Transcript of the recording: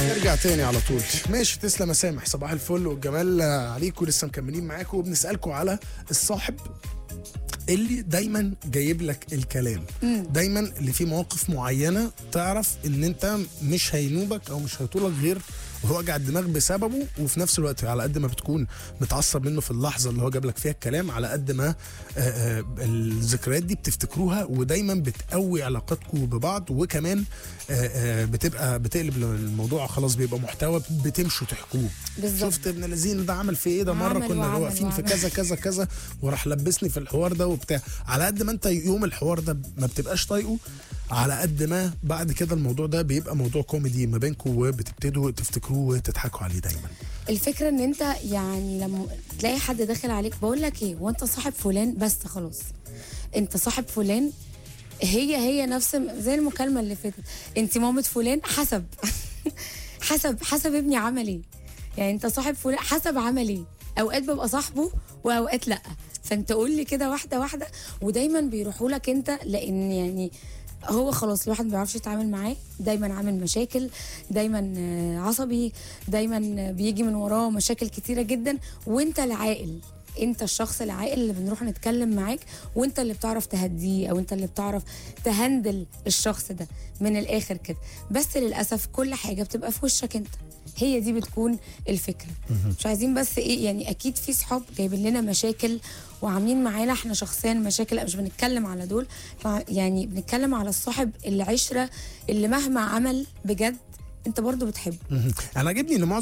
نرجع تاني على طول ماشي تسلم يا سامح صباح الفل والجمال عليكم لسه مكملين معاكم وبنسالكم على الصاحب اللي دايما جايب لك الكلام دايما اللي فيه مواقف معينه تعرف ان انت مش هينوبك او مش هيطولك غير وهو وجع الدماغ بسببه وفي نفس الوقت على قد ما بتكون متعصب منه في اللحظه اللي هو جاب لك فيها الكلام على قد ما آه، آه، الذكريات دي بتفتكروها ودايما بتقوي علاقاتكم ببعض وكمان آه، آه، بتبقى بتقلب الموضوع خلاص بيبقى محتوى بتمشوا تحكوه بالظبط. شفت ابن الذين ده عمل في ايه ده مره عمل كنا وعمل واقفين في وعمل. كذا كذا كذا وراح لبسني في الحوار ده وبتاع على قد ما انت يوم الحوار ده ما بتبقاش طايقه على قد ما بعد كده الموضوع ده بيبقى موضوع كوميدي ما بينكم وبتبتدوا تفتكروه وتضحكوا عليه دايما الفكره ان انت يعني لما تلاقي حد داخل عليك بقول لك ايه وانت صاحب فلان بس خلاص انت صاحب فلان هي هي نفس زي المكالمه اللي فاتت انت مامة فلان حسب حسب حسب ابني عمل ايه يعني انت صاحب فلان حسب عمل ايه اوقات ببقى صاحبه واوقات لا فانت قول لي كده واحده واحده ودايما بيروحوا لك انت لان يعني هو خلاص الواحد ما بيعرفش يتعامل معاه دايما عامل مشاكل دايما آه، عصبي دايما آه، بيجي من وراه مشاكل كتيره جدا وانت العاقل انت الشخص العاقل اللي بنروح نتكلم معاك وانت اللي بتعرف تهديه او انت اللي بتعرف تهندل الشخص ده من الاخر كده بس للاسف كل حاجه بتبقى في وشك انت هي دي بتكون الفكره مش عايزين بس ايه يعني اكيد في صحاب جايبين لنا مشاكل وعاملين معانا احنا شخصيا مشاكل لا مش بنتكلم على دول إحنا يعني بنتكلم على الصاحب العشره اللي مهما عمل بجد انت برضو بتحبه انا عاجبني ان معظم